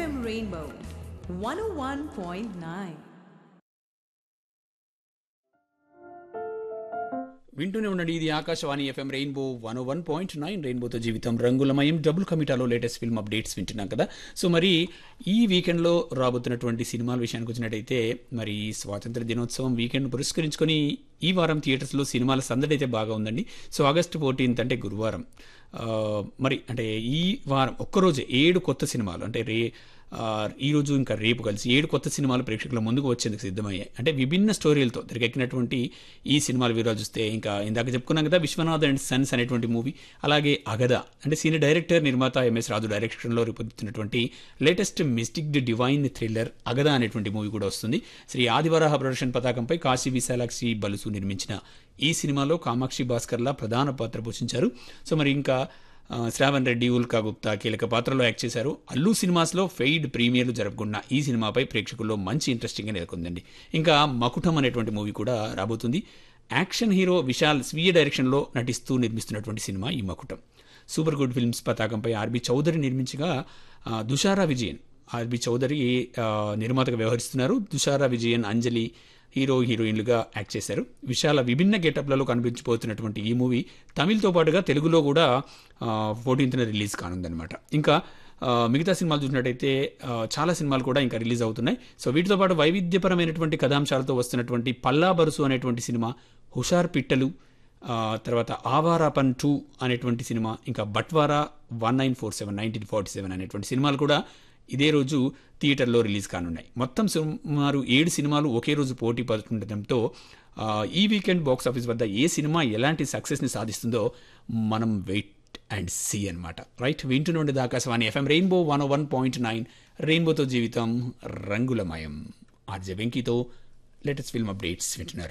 FM Rainbow 101.9. వింటూనే ఉండండి ఇది Akashvani FM rainbow one one point nine రెయిన్బోతో జీవితం రంగులమయం డబుల్ కమిటాలో లేటెస్ట్ ఫిల్మ్ అప్డేట్స్ వింటున్నాం కదా సో మరి ఈ వీకెండ్లో రాబోతున్నటువంటి సినిమాల విషయానికి వచ్చినట్టయితే మరి స్వాతంత్ర దినోత్సవం వీకెండ్ పురస్కరించుకొని ఈ వారం థియేటర్స్లో సినిమాల సందడి అయితే బాగా ఉందండి సో ఆగస్టు ఫోర్టీన్త్ అంటే గురువారం ఆ, మరి అంటే ఈ వారం ఒక్కరోజే ఏడు కొత్త సినిమాలు అంటే రే ఆ, ఈ రోజు ఇంకా రేపు కలిసి ఏడు కొత్త సినిమాలు ప్రేక్షకుల ముందుకు వచ్చేందుకు సిద్ధమయ్యాయి అంటే విభిన్న స్టోరీలతో తెరకెక్కినటువంటి ఈ సినిమాలు వివరాలు చూస్తే ఇంకా ఇందాక చెప్పుకున్నాం కదా విశ్వనాథ్ అండ్ సన్స్ అనేటువంటి మూవీ అలాగే అగద అంటే సీనియర్ డైరెక్టర్ నిర్మాత ఎంఎస్ రాజు డైరెక్షన్లో రూపొందుతున్నటువంటి latest mystic the divine thriller Agada అనేటువంటి మూవీ కూడా వస్తుంది శ్రీ ఆదివరాహ ప్రొడక్షన్ పతాకంపై కాశీ విశాలాక్షి బలుసు నిర్మించిన ఈ సినిమాలో కామాక్షి భాస్కర్లా ప్రధాన పాత్ర పోషించారు సో మరి ఇంకా ఆ, శ్రావణ్ రెడ్డి ఉల్కా గుప్తా కీలక పాత్రలో యాక్ట్ చేశారు అల్లు సినిమాస్లో ఫెయిడ్ ప్రీమియర్లు జరుపుకున్న ఈ సినిమాపై ప్రేక్షకుల్లో మంచి ఇంట్రెస్టింగ్గా నెలకొందండి ఇంకా మకుటం అనేటువంటి మూవీ కూడా రాబోతుంది యాక్షన్ హీరో విశాల్ స్వీయ డైరెక్షన్లో నటిస్తూ నిర్మిస్తున్నటువంటి సినిమా ఈ మకుటం సూపర్ గుడ్ ఫిల్మ్స్ పతాకంపై ఆర్బి చౌదరి నిర్మించగా ఆ, దుషారా విజయన్ ఆర్బి చౌదరి ఆ, నిర్మాతగా వ్యవహరిస్తున్నారు దుషారా విజయన్ అంజలి హీరో హీరోయిన్లుగా యాక్ట్ చేశారు విశాల విభిన్న గెటప్లలో కనిపించిపోతున్నటువంటి ఈ మూవీ తమిళ్తో పాటుగా తెలుగులో కూడా ఫోర్టీన్త్న రిలీజ్ కానుందనమాట ఇంకా ఆ, మిగతా సినిమాలు చూసినట్టయితే ఆ, చాలా సినిమాలు కూడా ఇంకా రిలీజ్ అవుతున్నాయి సో వీటితో పాటు వైవిధ్యపరమైనటువంటి కథాంశాలతో వస్తున్నటువంటి పల్లా బరుసు అనేటువంటి సినిమా హుషార్ పిట్టలు ఆ, తర్వాత ఆవారా పన్ టూ అనేటువంటి సినిమా ఇంకా Batwara one nine four seven nineteen forty seven అనేటువంటి సినిమాలు కూడా ఇదే రోజు థియేటర్లో రిలీజ్ కానున్నాయి మొత్తం సుమారు ఏడు సినిమాలు ఒకే రోజు పోటీ పడుతుండటంతో ఆ, ఈ వీకెండ్ బాక్స్ ఆఫీస్ వద్ద ఏ సినిమా ఎలాంటి సక్సెస్ని సాధిస్తుందో మనం వెయిట్ అండ్ సీ అనమాట రైట్ వింటూనే Akashvani FM rainbow one one point nine రెయిన్బోతో జీవితం రంగులమయం ఆర్జే వెంకీతో లేటెస్ట్ ఫిల్మ్ అప్డేట్స్ వింటున్నారు